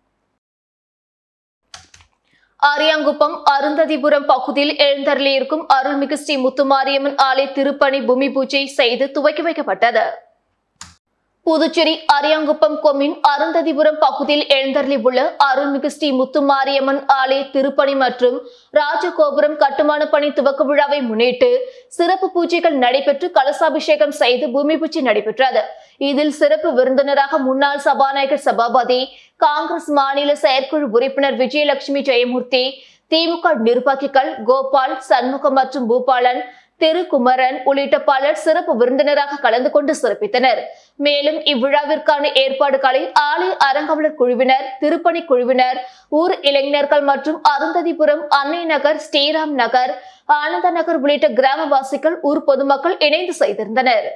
A: அரியாங்குப்பம் அருந்ததிபுரம் பகுதியில் எழுந்தருளியிருக்கும் அருள்மிகு ஸ்ரீ முத்துமாரியம்மன் ஆலய திருப்பணி பூமி பூஜை செய்து துவக்கி வைக்கப்பட்டது புதுச்சேரி அரியாங்குப்பம் கொம்மின் அருந்ததிபுரம் பகுதியில் எழுந்தருளி உள்ள அருள்மிகு ஸ்ரீ முத்துமாரியம்மன் ஆலய திருப்பணி மற்றும் ராஜகோபுரம் கட்டுமான பணி துவக்க விழாவை முன்னிட்டு சிறப்பு பூஜைகள் நடைபெற்று கலசாபிஷேகம் செய்து பூமி பூஜை நடைபெற்றது இதில் சிறப்பு விருந்தினராக முன்னாள் சபாநாயகர் சபாபதி காங்கிரஸ் மாநில செயற்குழு உறுப்பினர் விஜயலட்சுமி ஜெயமூர்த்தி திமுக நிர்வாகிகள் கோபால் சண்முகம் மற்றும் பூபாலன் திருக்குமரன் உள்ளிட்ட பலர் சிறப்பு விருந்தினராக கலந்து கொண்டு சிறப்பித்தனர் மேலும் இவ்விழாவிற்கான ஏற்பாடுகளை ஆலய அறங்காவலர் குழுவினர் திருப்பணி குழுவினர் ஊர் இளைஞர்கள் மற்றும் அருந்ததிபுரம் அன்னை நகர் ஸ்ரீராம் நகர் ஆனந்த நகர் உள்ளிட்ட கிராமவாசிகள் ஊர் பொதுமக்கள் இணைந்து செய்திருந்தனர்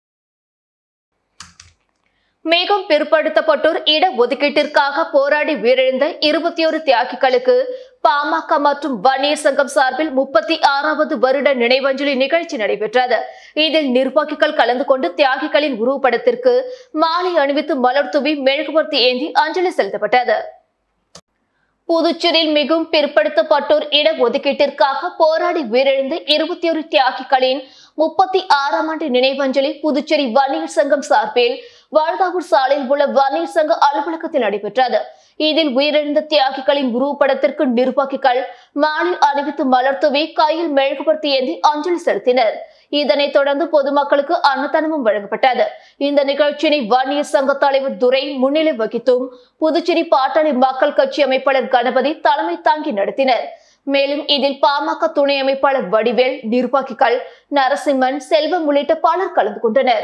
A: மிகவும் பிற்படுத்தப்பட்டோர் இட ஒதுக்கீட்டிற்காக போராடி உயிரிழந்த இருபத்தி ஒரு தியாகிகளுக்கு பாமக மற்றும் வன்னியர் சங்கம் சார்பில் முப்பத்தி ஆறாவது வருட நினைவஞ்சலி நிகழ்ச்சி நடைபெற்றது இதில் நிர்வாகிகள் கலந்து கொண்டு தியாகிகளின் உருவப்படத்திற்கு மாலை அணிவித்து மலர் தூவி மெழுகுவர்த்தி ஏந்தி அஞ்சலி செலுத்தப்பட்டது புதுச்சேரியில் மிகவும் பிற்படுத்தப்பட்டோர் இட ஒதுக்கீட்டிற்காக போராடி உயிரிழந்த இருபத்தி ஒரு தியாகிகளின் முப்பத்தி ஆறாம் ஆண்டு நினைவஞ்சலி புதுச்சேரி வன்னியர் சங்கம் சார்பில் வாழ்காவூர் சாலையில் உள்ள வன்னியர் சங்க அலுவலகத்தில் நடைபெற்றது இதில் உயிரிழந்த தியாகிகளின் உருவப்படத்திற்கு நிர்வாகிகள் மாலை அணிவித்து மலர் தூவி கையில் மெழுகுபடுத்தி ஏந்தி அஞ்சலி செலுத்தினர் இதனைத் தொடர்ந்து பொதுமக்களுக்கு அன்னதானமும் வழங்கப்பட்டது இந்த நிகழ்ச்சியினை வன்னியர் சங்க தலைவர் துரை முன்னிலை வகித்தும் புதுச்சேரி பாட்டாளி மக்கள் கட்சி அமைப்பாளர் கணபதி தலைமை தாங்கி நடத்தினர் மேலும் இதில் பாமக துணை அமைப்பாளர் வடிவேல் நிர்வாகிகள் நரசிம்மன் செல்வம் உள்ளிட்ட பலர் கலந்து கொண்டனர்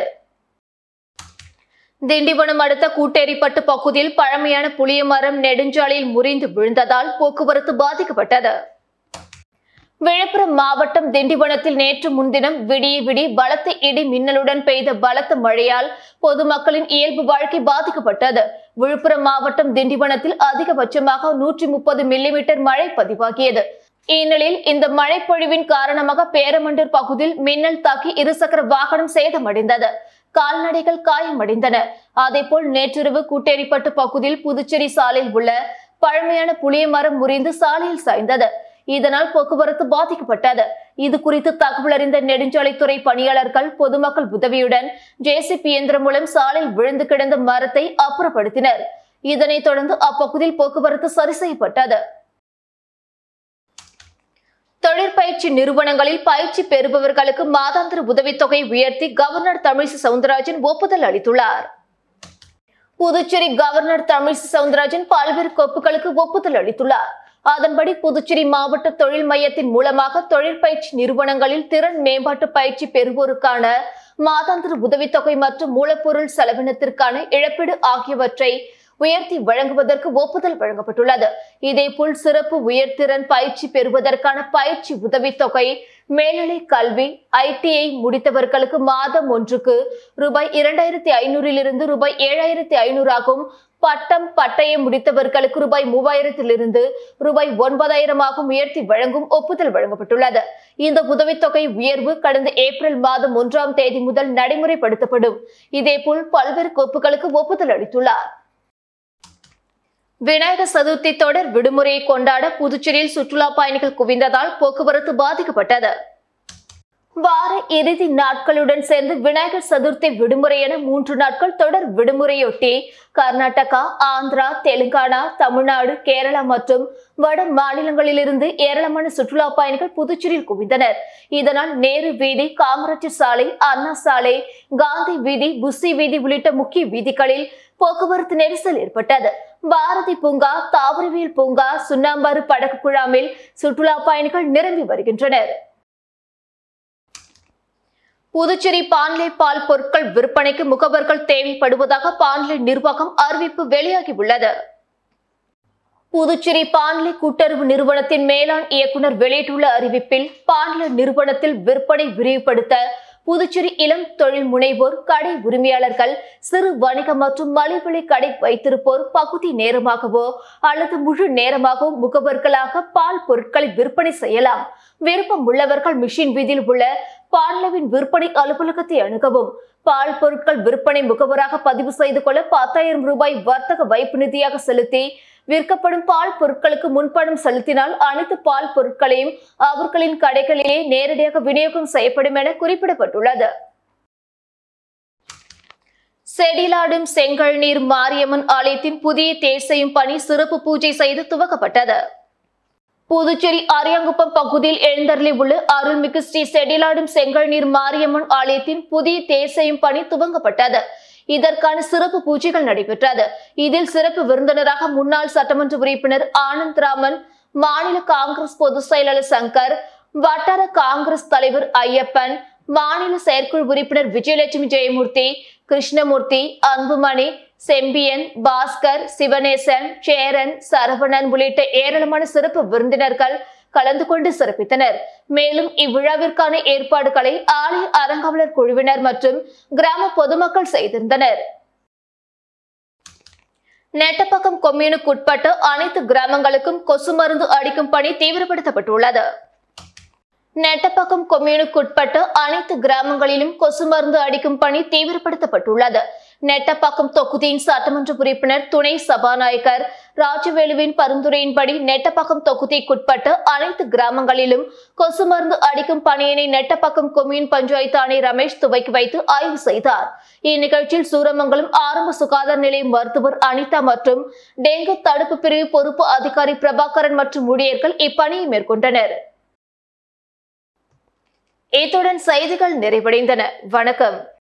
A: திண்டிவனம் அடுத்த கூட்டேரிப்பட்டு பகுதியில் பழமையான புளிய மரம் நெடுஞ்சாலையில் முறிந்து விழுந்ததால் போக்குவரத்து பாதிக்கப்பட்டது விழுப்புரம் மாவட்டம் திண்டிவனத்தில் நேற்று முன்தினம் விடிய விடி பலத்த இடி மின்னலுடன் பெய்த பலத்த மழையால் பொதுமக்களின் இயல்பு வாழ்க்கை பாதிக்கப்பட்டது விழுப்புரம் மாவட்டம் திண்டிவனத்தில் அதிகபட்சமாக நூற்றி முப்பது மில்லிமீட்டர் மழை பதிவாகியது இந்நிலையில் இந்த மழைப்பொழிவின் காரணமாக பேரமண்டூர் பகுதியில் மின்னல் தாக்கி இருசக்கர வாகனம் சேதமடைந்தது கால்நடைகள் காயமடைந்தன அதேபோல் நேற்றிரவு கூட்டேரிப்பட்டு பகுதியில் புதுச்சேரி சாலையில் உள்ள பழமையான புளிய மரம் முறிந்து சாலையில் சாய்ந்தது இதனால் போக்குவரத்து பாதிக்கப்பட்டது இது குறித்து தகவல் அறிந்த நெடுஞ்சாலைத்துறை பணியாளர்கள் பொதுமக்கள் உதவியுடன் ஜேசிபி இயந்திரம் மூலம் சாலையில் விழுந்து கிடந்த மரத்தை அப்புறப்படுத்தினர் இதனைத் தொடர்ந்து அப்பகுதியில் போக்குவரத்து சரி செய்யப்பட்டது தொழிற்பயிற்சி நிறுவனங்களில் பயிற்சி பெறுபவர்களுக்கு மாதாந்திர உதவித்தொகை உயர்த்தி கவர்னர் தமிழிசை சவுந்தரராஜன் ஒப்புதல் அளித்துள்ளார் புதுச்சேரி கவர்னர் தமிழிசை சவுந்தரராஜன் பல்வேறு கோப்புகளுக்கு ஒப்புதல் அளித்துள்ளார் அதன்படி புதுச்சேரி மாவட்ட தொழில் மையத்தின் மூலமாக தொழிற்பயிற்சி நிறுவனங்களில் திறன் மேம்பாட்டு பயிற்சி பெறுவோருக்கான மாதாந்திர உதவித்தொகை மற்றும் மூலப்பொருள் செலவினத்திற்கான இழப்பீடு ஆகியவற்றை உயர்த்தி வழங்குவதற்கு ஒப்புதல் வழங்கப்பட்டுள்ளது இதேபோல் சிறப்பு உயர்திறன் பயிற்சி பெறுவதற்கான பயிற்சி உதவித்தொகை மேல்நிலை கல்வி ஐடிஐ முடித்தவர்களுக்கு மாதம் ஒன்றுக்கு ரூபாய் இரண்டாயிரத்தி ஐநூறிலிருந்து ரூபாய் ஏழாயிரத்தி ஐநூறாகவும் பட்டம் பட்டயம் முடித்தவர்களுக்கு ரூபாய் மூவாயிரத்திலிருந்து ரூபாய் ஒன்பதாயிரமாகவும் உயர்த்தி வழங்கும் ஒப்புதல் வழங்கப்பட்டுள்ளது இந்த உதவித்தொகை உயர்வு கடந்த ஏப்ரல் மாதம் ஒன்றாம் தேதி முதல் நடைமுறைப்படுத்தப்படும் இதேபோல் பல்வேறு கோப்புகளுக்கு ஒப்புதல் அளித்துள்ளார் விநாயகர் சதுர்த்தி தொடர் விடுமுறையை கொண்டாட புதுச்சேரியில் சுற்றுலா பயணிகள் குவிந்ததால் போக்குவரத்து பாதிக்கப்பட்டது வார இறுதி நாட்களுடன் சேர்ந்து விநாயகர் சதுர்த்தி விடுமுறை என மூன்று நாட்கள் தொடர் விடுமுறையொட்டி கர்நாடகா ஆந்திரா தெலுங்கானா தமிழ்நாடு கேரளா மற்றும் வட மாநிலங்களிலிருந்து ஏராளமான சுற்றுலா பயணிகள் புதுச்சேரியில் குவிந்தனர் இதனால் நேரு வீதி காமராஜர் சாலை அண்ணா சாலை காந்தி வீதி புஸ்ஸி வீதி உள்ளிட்ட முக்கிய வீதிகளில் போக்குவரத்து நெரிசல் ஏற்பட்டது பாரதி பூங்கா தாவரவியல் பூங்கா சுண்ணாம்பாறு படகு குழாமில் சுற்றுலா பயணிகள் நிரம்பி வருகின்றனர் புதுச்சேரி பான்லே பால் பொருட்கள் விற்பனைக்கு முகவர்கள் தேவைப்படுவதாக பான்லே நிர்வாகம் அறிவிப்பு வெளியாகி உள்ளது புதுச்சேரி பான்லே கூட்டுறவு நிறுவனத்தின் மேலாண் இயக்குனர் வெளியிட்டுள்ள அறிவிப்பில் பான்லே நிறுவனத்தில் விற்பனை விரிவுபடுத்த புதுச்சேரி இளம் தொழில் முனைவோர் கடை உரிமையாளர்கள் சிறு வணிக மற்றும் மலிவிலை கடை வைத்திருப்போர் பகுதி நேரமாகவோ அல்லது முழு நேரமாகவோ முகவர்களாக பால் பொருட்களை விற்பனை செய்யலாம் விருப்பம் உள்ளவர்கள் மிஷின் வீதியில் உள்ள பான்லவின் விற்பனை அலுவலகத்தை அணுகவும் பால் பொருட்கள் விற்பனை முகவராக பதிவு செய்து கொள்ள பத்தாயிரம் ரூபாய் வர்த்தக வைப்பு நிதியாக செலுத்தி விற்கப்படும் பால் பொருட்களுக்கு முன்பணம் செலுத்தினால் அனைத்து பால் பொருட்களையும் அவர்களின் கடைகளிலே நேரடியாக விநியோகம் செய்யப்படும் என குறிப்பிடப்பட்டுள்ளது செடிலாடும் செங்கல் நீர் மாரியம்மன் ஆலயத்தின் புதிய தேர் செய்யும் பணி சிறப்பு பூஜை செய்து துவக்கப்பட்டது புதுச்சேரி அரியாங்குப்பம் பகுதியில் எழுந்தருளி உள்ள அருள்மிகு ஸ்ரீ செடிலாடும் செங்கல் நீர் மாரியம்மன் ஆலயத்தின் புதிய தேர் செய்யும் பணி துவங்கப்பட்டது இதற்கான சிறப்பு பூஜைகள் நடைபெற்றது இதில் சிறப்பு விருந்தினராக முன்னாள் சட்டமன்ற உறுப்பினர் ஆனந்த் ராமன் மாநில காங்கிரஸ் பொதுச் செயலாளர் சங்கர் வட்டார காங்கிரஸ் தலைவர் ஐயப்பன் மாநில செயற்குழு உறுப்பினர் விஜயலட்சுமி ஜெயமூர்த்தி கிருஷ்ணமூர்த்தி அன்புமணி செம்பியன் பாஸ்கர் சிவனேசன் சேரன் சரவணன் உள்ளிட்ட ஏராளமான சிறப்பு விருந்தினர்கள் கலந்து கொண்டு சிறப்பித்தனர் மேலும் இவ்விழாவிற்கான ஏற்பாடுகளை ஆலய அறங்காவலர் குழுவினர் மற்றும் கிராம பொதுமக்கள் செய்திருந்தனர் நெட்டப்பக்கம் கொம்யூனுக்குட்பட்ட அனைத்து கிராமங்களுக்கும் கொசு மருந்து அடிக்கும் பணி தீவிரப்படுத்தப்பட்டுள்ளது நெட்டப்பக்கம் கொம்யூனுக்குட்பட்ட அனைத்து கிராமங்களிலும் கொசு மருந்து அடிக்கும் பணி தீவிரப்படுத்தப்பட்டுள்ளது நெட்டப்பாக்கம் தொகுதியின் சட்டமன்ற உறுப்பினர் துணை சபாநாயகர் ராஜவேலுவின் பரிந்துரையின்படி நெட்டப்பாக்கம் தொகுதிக்குட்பட்ட அனைத்து கிராமங்களிலும் கொசு மருந்து அடிக்கும் பணியினை நெட்டப்பாக்கம் கொம்யூன் பஞ்சாயத்து ஆணை ரமேஷ் துவக்கி வைத்து ஆய்வு செய்தார் இந்நிகழ்ச்சியில் சூரமங்கலம் ஆரம்ப சுகாதார நிலைய மருத்துவர் அனிதா மற்றும் டெங்கு தடுப்பு பிரிவு பொறுப்பு அதிகாரி பிரபாகரன் மற்றும் ஊழியர்கள் இப்பணியை மேற்கொண்டனர் இத்துடன் செய்திகள் நிறைவடைந்தன வணக்கம்